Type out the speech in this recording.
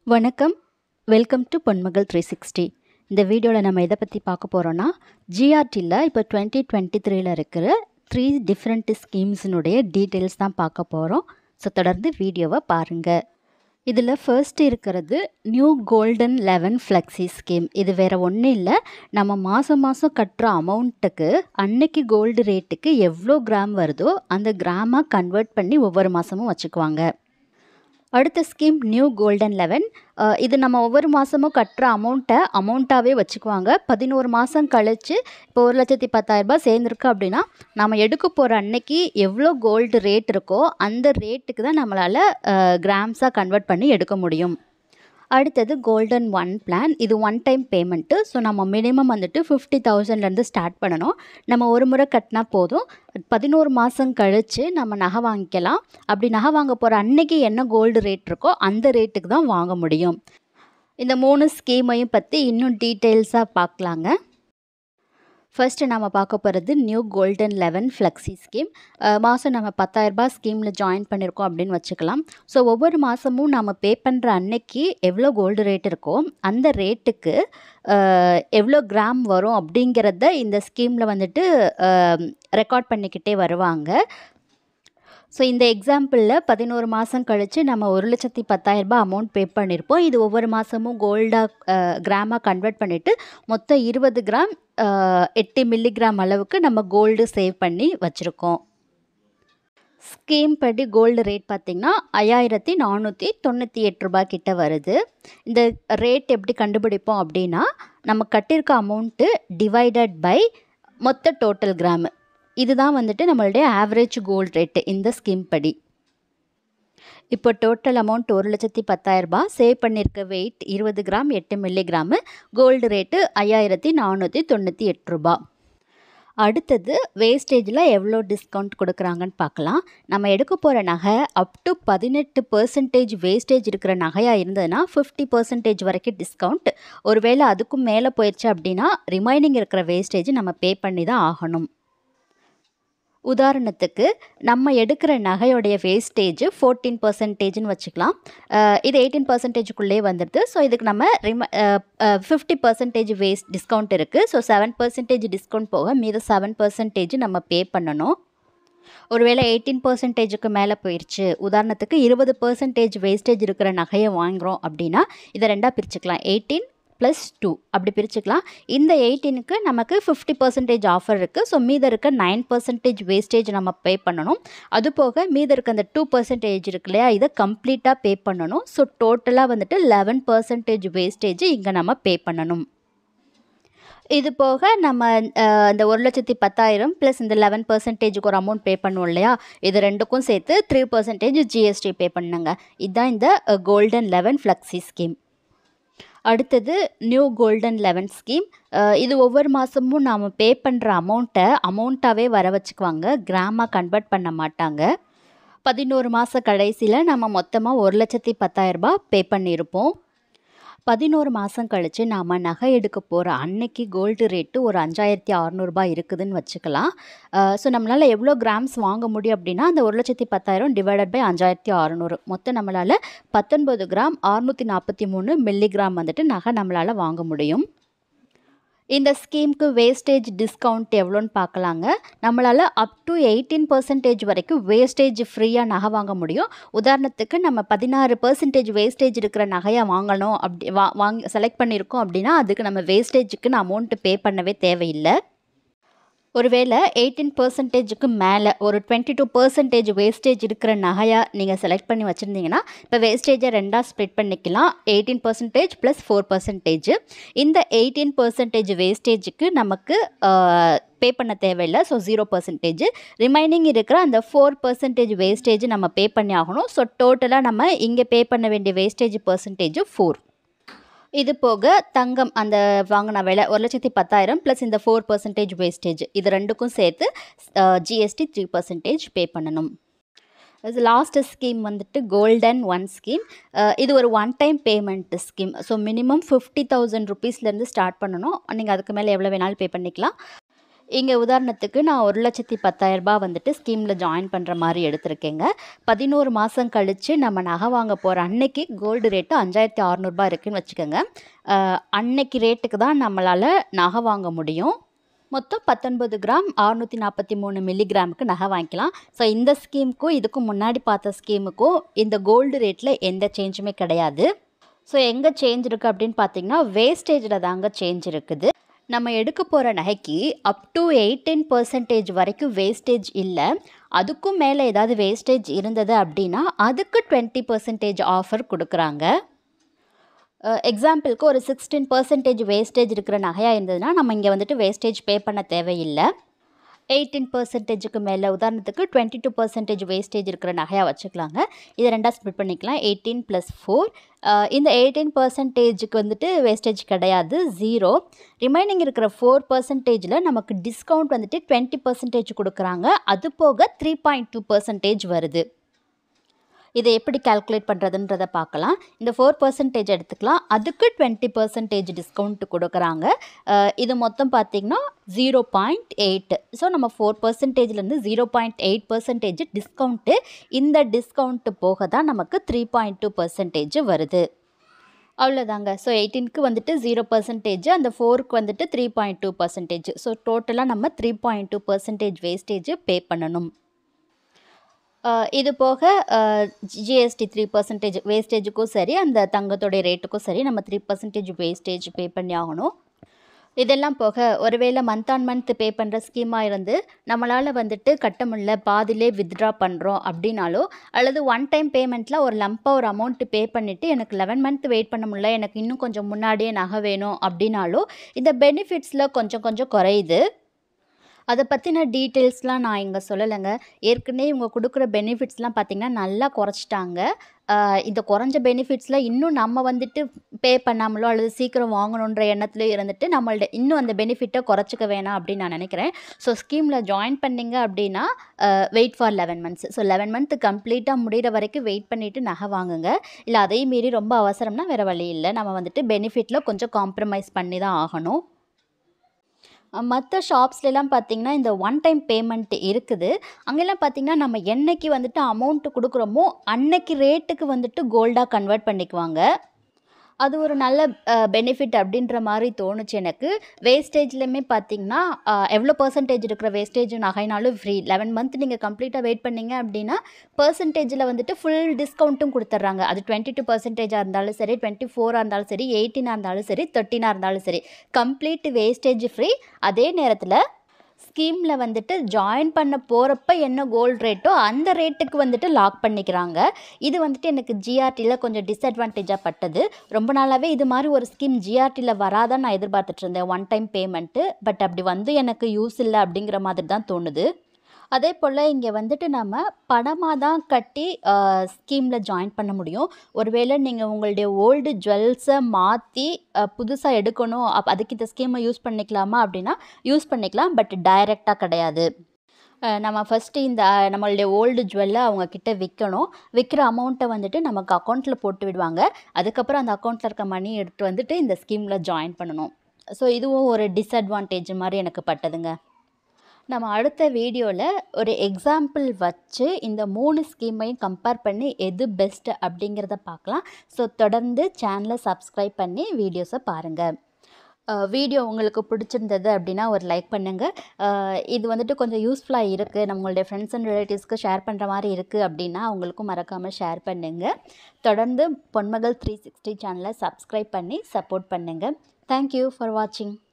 வணக்கம் welcome to Ponmagal three sixty இந்த வீடியோவில் நம்ம எதை பற்றி பார்க்க போகிறோன்னா ஜிஆர்டியில் இப்போ டுவெண்ட்டி டுவெண்ட்டி த்ரீல இருக்கிற த்ரீ டிஃப்ரெண்ட் ஸ்கீம்ஸினுடைய டீட்டெயில்ஸ் தான் பார்க்க போகிறோம் ஸோ தொடர்ந்து வீடியோவை பாருங்கள் இதில் ஃபர்ஸ்ட் இருக்கிறது new golden eleven flexi scheme இது வேறு ஒன்றும் இல்லை நம்ம மாதம் மாதம் கட்டுற அமௌண்ட்டுக்கு அன்னைக்கு கோல்டு ரேட்டுக்கு எவ்வளோ கிராம் வருதோ அந்த கிராமாக கன்வெர்ட் பண்ணி ஒவ்வொரு மாதமும் வச்சுக்குவாங்க அடுத்த ஸ்கீம் நியூ கோல்டன் லெவன் இது நம்ம ஒவ்வொரு மாதமும் கட்டுற அமௌண்ட்டை அமௌண்ட்டாகவே வச்சுக்குவாங்க பதினோரு மாதம் கழித்து இப்போ ஒரு லட்சத்தி பத்தாயிரரூபா சேர்ந்துருக்கு அப்படின்னா நம்ம எடுக்க போகிற அன்னைக்கு எவ்வளோ கோல்டு ரேட் இருக்கோ அந்த ரேட்டுக்கு தான் நம்மளால் கிராம்ஸாக கன்வெர்ட் பண்ணி எடுக்க முடியும் அடுத்தது கோல்டன் ஒன் பிளான் இது ஒன் டைம் பேமெண்ட்டு ஸோ நம்ம மினிமம் வந்துட்டு ஃபிஃப்டி தௌசண்ட்லேருந்து ஸ்டார்ட் பண்ணணும் நம்ம ஒரு முறை கட்டினா போதும் பதினோரு மாதம் கழித்து நம்ம நகை வாங்கிக்கலாம் அப்படி நகை வாங்க போகிற அன்னைக்கு என்ன கோல்டு ரேட் இருக்கோ அந்த ரேட்டுக்கு தான் வாங்க முடியும் இந்த மூணு ஸ்கீமையும் பற்றி இன்னும் டீட்டெயில்ஸாக பார்க்கலாங்க ஃபர்ஸ்ட்டு நம்ம பார்க்க போகிறது new golden eleven flexi scheme மாதம் நம்ம பத்தாயிரரூபா ஸ்கீமில் ஜாயின் பண்ணியிருக்கோம் அப்படின்னு வச்சுக்கலாம் ஸோ ஒவ்வொரு மாதமும் நம்ம பே பண்ணுற அன்னைக்கு எவ்வளோ கோல்டு ரேட் இருக்கோ அந்த ரேட்டுக்கு எவ்வளோ கிராம் வரும் அப்படிங்கிறத இந்த ஸ்கீமில் வந்துட்டு ரெக்கார்ட் பண்ணிக்கிட்டே வருவாங்க ஸோ இந்த எக்ஸாம்பிளில் பதினோரு மாதம் கழித்து நம்ம ஒரு லட்சத்தி பத்தாயிரரூபா அமௌண்ட் பே பண்ணியிருப்போம் இது ஒவ்வொரு மாதமும் கோல்டாக கிராமாக கன்வெர்ட் பண்ணிவிட்டு மொத்தம் இருபது கிராம் எட்டு மில்லிகிராம் அளவுக்கு நம்ம கோல்டு சேவ் பண்ணி வச்சுருக்கோம் ஸ்கீம் படி கோல்டு ரேட் பார்த்திங்கன்னா ஐயாயிரத்தி நானூற்றி தொண்ணூற்றி எட்டு ரூபாய் கிட்ட வருது இந்த ரேட் எப்படி கண்டுபிடிப்போம் அப்படின்னா நம்ம கட்டியிருக்க அமௌண்ட்டு டிவைடட் பை மொத்த டோட்டல் கிராமு இதுதான் வந்துட்டு நம்மளுடைய ஆவரேஜ் கோல்டு ரேட்டு இந்த ஸ்கீம் படி இப்போ டோட்டல் அமௌண்ட் ஒரு லட்சத்தி பத்தாயிரரூபா சேவ் பண்ணியிருக்க வெயிட் இருபது கிராம் எட்டு மில்லிகிராமு கோல்டு ரேட்டு ஐயாயிரத்தி நானூற்றி தொண்ணூற்றி எட்டு ரூபா அடுத்தது வேஸ்டேஜில் எவ்வளோ டிஸ்கவுண்ட் கொடுக்குறாங்கன்னு பார்க்கலாம் நம்ம எடுக்க போகிற நகை அப் டு பதினெட்டு பர்சன்டேஜ் வேஸ்டேஜ் இருக்கிற நகையாக இருந்ததுன்னா ஃபிஃப்டி பர்சன்டேஜ் வரைக்கும் டிஸ்கவுண்ட் ஒருவேளை அதுக்கும் மேலே போயிடுச்சு அப்படின்னா ரிமைனிங் இருக்கிற வேஸ்டேஜ் நம்ம பே பண்ணி தான் ஆகணும் உதாரணத்துக்கு நம்ம எடுக்கிற நகையோடைய வேஸ்டேஜ் ஃபோர்டீன் பர்சன்டேஜ்னு வச்சுக்கலாம் இது எயிட்டீன் பர்சன்டேஜுக்குள்ளே வந்துடுது ஸோ இதுக்கு நம்ம ரிம ஃபிஃப்டி பர்சன்டேஜ் வேஸ்ட் டிஸ்கவுண்ட் இருக்குது ஸோ செவன் பர்சன்டேஜ் டிஸ்கவுண்ட் போக மீது செவன் பர்சன்டேஜ் நம்ம பே பண்ணணும் ஒருவேளை எயிட்டீன் பர்சன்டேஜுக்கு மேலே போயிடுச்சு உதாரணத்துக்கு இருபது பர்சன்டேஜ் வேஸ்டேஜ் இருக்கிற நகையை வாங்குகிறோம் அப்படின்னா இதை ரெண்டாக பிரிச்சுக்கலாம் எயிட்டீன் ப்ளஸ் டூ அப்படி பிரிச்சுக்கலாம் இந்த எயிட்டீனுக்கு நமக்கு ஃபிஃப்டி பர்சன்டேஜ் ஆஃபர் இருக்குது ஸோ மீத இருக்க நைன் பர்சன்டேஜ் வேஸ்டேஜ் நம்ம பே பண்ணணும் அது போக மீத இருக்க அந்த டூ பர்சன்டேஜ் இருக்கு இல்லையா இதை கம்ப்ளீட்டாக பே பண்ணணும் ஸோ டோட்டலாக வந்துட்டு லெவன் பர்சன்டேஜ் வேஸ்டேஜ் இங்கே நம்ம பே பண்ணணும் இது போக நம்ம இந்த ஒரு லட்சத்தி பத்தாயிரம் ப்ளஸ் இந்த லெவன் பர்சன்டேஜுக்கு ஒரு அமௌண்ட் பே பண்ணுவோம் இல்லையா இது ரெண்டுக்கும் சேர்த்து த்ரீ பர்சன்டேஜ் ஜிஎஸ்டி பே பண்ணுங்க இதுதான் இந்த கோல்டன் லெவன் ஃப்ளக்ஸி ஸ்கீம் அடுத்தது நியூ கோல்டன் லெவன் ஸ்கீம் இது ஒவ்வொரு மாதமும் நாம் பே பண்ணுற அமௌண்ட்டை அமௌண்ட்டாகவே வர வச்சுக்குவாங்க கிராமாக கன்வெர்ட் பண்ண மாட்டாங்க பதினோரு மாத கடைசியில் நம்ம மொத்தமாக ஒரு லட்சத்தி பத்தாயிரரூபா பே பண்ணியிருப்போம் பதினோரு மாதம் கழித்து நாம் நகை எடுக்க போகிற அன்னைக்கு கோல்டு ரேட்டு ஒரு அஞ்சாயிரத்தி அறநூறுபா இருக்குதுன்னு வச்சுக்கலாம் ஸோ நம்மளால் எவ்வளோ கிராம்ஸ் வாங்க முடியும் அப்படின்னா அந்த ஒரு லட்சத்தி பத்தாயிரம் டிவைடட் பை அஞ்சாயிரத்தி அறநூறு மொத்தம் நம்மளால் பத்தொன்பது கிராம் அறுநூற்றி நாற்பத்தி மூணு மில்லிகிராம் வந்துட்டு நகை நம்மளால் வாங்க முடியும் இந்த ஸ்கீமுக்கு வேஸ்டேஜ் டிஸ்கவுண்ட் எவ்வளோன்னு பார்க்கலாங்க நம்மளால் அப் டு எயிட்டீன் பர்சன்டேஜ் வரைக்கும் வேஸ்டேஜ் ஃப்ரீயாக நகை வாங்க முடியும் உதாரணத்துக்கு நம்ம பதினாறு பர்சன்டேஜ் வேஸ்டேஜ் இருக்கிற நகையாக வாங்கணும் அப்படி வா வாங்கி செலக்ட் பண்ணியிருக்கோம் அப்படின்னா அதுக்கு நம்ம வேஸ்டேஜுக்குன்னு அமௌண்ட்டு பே பண்ணவே தேவையில்லை ஒருவேளை எயிட்டீன் பர்சன்டேஜுக்கு மேலே ஒரு டுவெண்ட்டி டூ பர்சன்டேஜ் வேஸ்டேஜ் இருக்கிற நகையாக நீங்கள் செலக்ட் பண்ணி வச்சுருந்தீங்கன்னா இப்போ வேஸ்டேஜை ரெண்டாக ஸ்ப்ளிட் பண்ணிக்கலாம் eighteen percentage plus four percentage இந்த எயிட்டீன் பர்சன்டேஜ் வேஸ்டேஜுக்கு நமக்கு பே பண்ண தேவையில்லை ஸோ ஜீரோ பர்சன்டேஜ் ரிமைனிங் இருக்கிற அந்த ஃபோர் பர்சன்டேஜ் வேஸ்டேஜ் நம்ம பே பண்ணி ஆகணும் ஸோ டோட்டலாக நம்ம இங்கே பே பண்ண வேண்டிய வேஸ்டேஜ் பர்சன்டேஜ் ஃபோர் இது போக தங்கம் அந்த வாங்கின விலை ஒரு லட்சத்தி பத்தாயிரம் ப்ளஸ் இந்த ஃபோர் பர்சன்டேஜ் வேஸ்டேஜ் இது ரெண்டுக்கும் சேர்த்து ஜிஎஸ்டி த்ரீ பர்சன்டேஜ் பே பண்ணணும் இது லாஸ்ட் ஸ்கீம் வந்துட்டு கோல்டன் ஒன் ஸ்கீம் இது ஒரு one time payment scheme so minimum fifty thousand ருபீஸ்லேருந்து ஸ்டார்ட் பண்ணணும் நீங்கள் அதுக்கு மேலே எவ்வளோ வேணாலும் பே பண்ணிக்கலாம் இங்கே உதாரணத்துக்கு நான் ஒரு லட்சத்தி பத்தாயிரரூபா வந்துட்டு ஸ்கீமில் ஜாயின் பண்ணுற மாதிரி எடுத்திருக்கேங்க பதினோரு மாதம் கழித்து நம்ம நகை வாங்க போகிற அன்னைக்கு கோல்டு ரேட்டு அஞ்சாயிரத்தி அறநூறுபா இருக்குதுன்னு வச்சுக்கோங்க அஹ், அன்னைக்கு ரேட்டுக்கு தான் நம்மளால் நகை வாங்க முடியும் மொத்தம் பத்தொன்பது கிராம் அறுநூற்றி நாற்பத்தி மூணு மில்லிகிராமுக்கு நகை வாங்கிக்கலாம் ஸோ இந்த ஸ்கீமுக்கும் இதுக்கும் முன்னாடி பார்த்த ஸ்கீமுக்கும் இந்த கோல்டு ரேட்டில் எந்த சேஞ்சுமே கிடையாது ஸோ எங்கே சேஞ்ச் இருக்குது அப்படின்னு பார்த்தீங்கன்னா வேஸ்டேஜில் தாங்க சேஞ்ச் இருக்குது நம்ம எடுக்க போகிற நகைக்கு அப் டு எயிட்டீன் பர்சன்டேஜ் வரைக்கும் வேஸ்டேஜ் இல்லை அதுக்கும் மேலே ஏதாவது வேஸ்டேஜ் இருந்தது அப்படின்னா அதுக்கு டுவெண்ட்டி பர்சன்டேஜ் ஆஃபர் கொடுக்குறாங்க எக்ஸாம்பிளுக்கு ஒரு சிக்ஸ்டீன் பர்சன்டேஜ் வேஸ்டேஜ் இருக்கிற நகையாக இருந்ததுன்னா நம்ம இங்கே வந்துட்டு வேஸ்டேஜ் பே பண்ண தேவையில்லை எயிட்டீன் பர்சன்டேஜுக்கு மேலே உதாரணத்துக்கு டுவெண்ட்டி டூ பர்சன்டேஜ் வேஸ்டேஜ் இருக்கிற நகையாக வச்சுக்கலாங்க இதை ரெண்டாக ஸ்ப்ளிட் பண்ணிக்கலாம் எயிட்டீன் ப்ளஸ் ஃபோர் இந்த எயிட்டீன் பர்சன்டேஜுக்கு வந்துட்டு வேஸ்டேஜ் கிடையாது ஜீரோ ரிமைனிங் இருக்கிற ஃபோர் பர்சன்டேஜில் நமக்கு டிஸ்கவுண்ட் வந்துட்டு டுவெண்ட்டி பர்சன்டேஜ் கொடுக்குறாங்க அது போக த்ரீ பாயிண்ட் டூ பர்சன்டேஜ் வருது இதை எப்படி கால்குலேட் பண்ணுறதுன்றதை பார்க்கலாம் இந்த ஃபோர் பர்சன்டேஜ் எடுத்துக்கலாம் அதுக்கு டுவெண்ட்டி பர்சன்டேஜ் டிஸ்கவுண்ட் கொடுக்குறாங்க அஹ் இது மொத்தம் பார்த்திங்கன்னா ஜீரோ பாயிண்ட் எயிட் ஸோ நம்ம ஃபோர் பர்சன்டேஜ்லேருந்து zero point eight percentage discount இந்த டிஸ்கவுண்ட்டு போக தான் நமக்கு த்ரீ பாயிண்ட் டூ பர்சன்டேஜ் வருது அவ்வளோதாங்க ஸோ எயிட்டீனுக்கு வந்துட்டு ஜீரோ பர்சன்டேஜ் அந்த ஃபோருக்கு வந்துட்டு three point two percentage so டோட்டலாக நம்ம three point two percentage wastage pay பண்ணணும் அஹ் இது போக ஜிஎஸ்டி த்ரீ பர்சன்டேஜ் வேஸ்டேஜுக்கும் சரி அந்த தங்கத்தோடைய ரேட்டுக்கும் சரி நம்ம த்ரீ பர்சன்டேஜ் வேஸ்டேஜ் பே பண்ணி ஆகணும் இதெல்லாம் போக ஒருவேளை மந்த் ஆன் மந்த் பே பண்ணுற ஸ்கீமாக இருந்து நம்மளால் வந்துட்டு கட்ட முடியல பாதிலே வித்ட்ரா பண்ணுறோம் அப்படின்னாலோ அல்லது ஒன் டைம் பேமெண்ட்டில் ஒரு லம்பாக ஒரு அமௌண்ட்டு பே பண்ணிவிட்டு எனக்கு லெவன் மந்த் வெயிட் பண்ண முடியல எனக்கு இன்னும் கொஞ்சம் முன்னாடியே நகை வேணும் அப்படின்னாலோ இந்த பெனிஃபிட்ஸில் கொஞ்சம் கொஞ்சம் குறையுது அதை பற்றின டீட்டெயில்ஸ்லாம் நான் இங்கே சொல்லலைங்க ஏற்கனவே இவங்க கொடுக்குற பெனிஃபிட்ஸ்லாம் பார்த்திங்கன்னா நல்லா குறைச்சிட்டாங்க ஆஹ் இந்த குறைஞ்ச பெனிஃபிட்ஸில் இன்னும் நம்ம வந்துட்டு பே பண்ணாமலோ அல்லது சீக்கிரம் வாங்கணுன்ற எண்ணத்துலையோ இருந்துட்டு நம்மள்ட இன்னும் அந்த பெனிஃபிட்டை குறைச்சிக்க வேணாம் அப்படின்னு நான் நினைக்கிறேன் ஸோ ஸ்கீமில் ஜாயின் பண்ணிங்க அப்படின்னா wait for eleven months so eleven month கம்ப்ளீட்டாக முடிகிற வரைக்கும் வெயிட் பண்ணிவிட்டு நகை வாங்குங்க இல்லை அதையும் மீறி ரொம்ப அவசரம்னா வேறு வழி இல்லை நம்ம வந்துட்டு பெனிஃபிட்டில் கொஞ்சம் காம்ப்ரமைஸ் பண்ணி தான் ஆகணும் மற்ற ஷாப்ஸ்லாம் பார்த்தீங்கன்னா இந்த ஒன் டைம் பேமெண்ட் இருக்குது அங்கெல்லாம் பார்த்தீங்கன்னா நம்ம என்னைக்கு வந்துட்டு அமௌண்ட்டு கொடுக்குறோமோ அன்னைக்கு ரேட்டுக்கு வந்துட்டு கோல்டாக கன்வெர்ட் பண்ணிக்குவாங்க அது ஒரு நல்ல பெனிஃபிட் அப்படின்ற மாதிரி தோணுச்சு எனக்கு வேஸ்டேஜ்லையுமே பார்த்தீங்கன்னா அஹ், எவ்வளோ பர்சன்டேஜ் இருக்கிற வேஸ்டேஜ் நகைனாலும் ஃப்ரீ லெவன் மந்த் நீங்கள் கம்ப்ளீட்டாக வெயிட் பண்ணீங்க அப்படின்னா பர்சன்டேஜில் வந்துட்டு ஃபுல் டிஸ்கவுண்ட்டும் கொடுத்துட்றாங்க அது டுவெண்ட்டி டூ பர்சன்டேஜாக இருந்தாலும் சரி டுவெண்ட்டி ஃபோராக இருந்தாலும் சரி எயிட்டீனாக இருந்தாலும் சரி தேர்ட்டினாக இருந்தாலும் சரி கம்ப்ளீட் வேஸ்டேஜ் ஃப்ரீ அதே நேரத்தில் ஸ்கீமில் வந்துட்டு ஜாயின் பண்ண போகிறப்ப என்ன கோல்டு ரேட்டோ அந்த ரேட்டுக்கு வந்துட்டு லாக் பண்ணிக்கிறாங்க இது வந்துட்டு எனக்கு ஜிஆர்டியில் கொஞ்சம் டிஸ்அட்வான்டேஜாக பட்டது ரொம்ப நாளாகவே இது மாதிரி ஒரு ஸ்கீம் ஜிஆர்டியில் வராதான் நான் எதிர்பார்த்துட்டு இருந்தேன் ஒன் டைம் பேமெண்ட்டு பட் அப்படி வந்து எனக்கு யூஸ் இல்லை அப்படிங்கிற மாதிரி தான் தோணுது அதே போல் இங்கே வந்துட்டு நம்ம பணமாக தான் கட்டி ஸ்கீமில் ஜாயின் பண்ண முடியும் ஒருவேளை நீங்கள் உங்களுடைய ஓல்டு ஜுவல்ஸை மாற்றி புதுசாக எடுக்கணும் அப் அதுக்கு இந்த ஸ்கீமை யூஸ் பண்ணிக்கலாமா அப்படின்னா யூஸ் பண்ணிக்கலாம் பட் டைரெக்டாக கிடையாது அஹ் நம்ம ஃபஸ்ட்டு இந்த அஹ், நம்மளுடைய ஓல்டு ஜுவல்லை அவங்க கிட்ட விற்கணும் விற்கிற அமௌண்ட்டை வந்துட்டு நமக்கு அக்கௌண்ட்டில் போட்டு விடுவாங்க அதுக்கப்புறம் அந்த அக்கௌண்ட்டில் இருக்க மணி எடுத்து வந்துட்டு இந்த ஸ்கீமில் ஜாயின் பண்ணணும் ஸோ இதுவும் ஒரு டிஸ்அட்வான்டேஜ் மாதிரி எனக்கு பட்டதுங்க நம்ம அடுத்த வீடியோவில் ஒரு எக்ஸாம்பிள் வச்சு இந்த மூணு ஸ்கீமையும் கம்பேர் பண்ணி எது பெஸ்ட் அப்படிங்கிறத பார்க்கலாம் ஸோ தொடர்ந்து சேனலை சப்ஸ்கிரைப் பண்ணி வீடியோஸை பாருங்கள் வீடியோ உங்களுக்கு பிடிச்சிருந்தது அப்படின்னா ஒரு லைக் பண்ணுங்கள் இது வந்துட்டு கொஞ்சம் யூஸ்ஃபுல்லாக இருக்குது நம்மளுடைய ஃப்ரெண்ட்ஸ் அண்ட் ரிலேட்டிவ்ஸ்க்கு ஷேர் பண்ணுற மாதிரி இருக்குது அப்படின்னா அவங்களுக்கும் மறக்காமல் ஷேர் பண்ணுங்கள் தொடர்ந்து பொன்மகள் த்ரீ சிக்ஸ்டி சேனலை சப்ஸ்கிரைப் பண்ணி சப்போர்ட் பண்ணுங்கள் தேங்க்யூ ஃபார் வாட்சிங்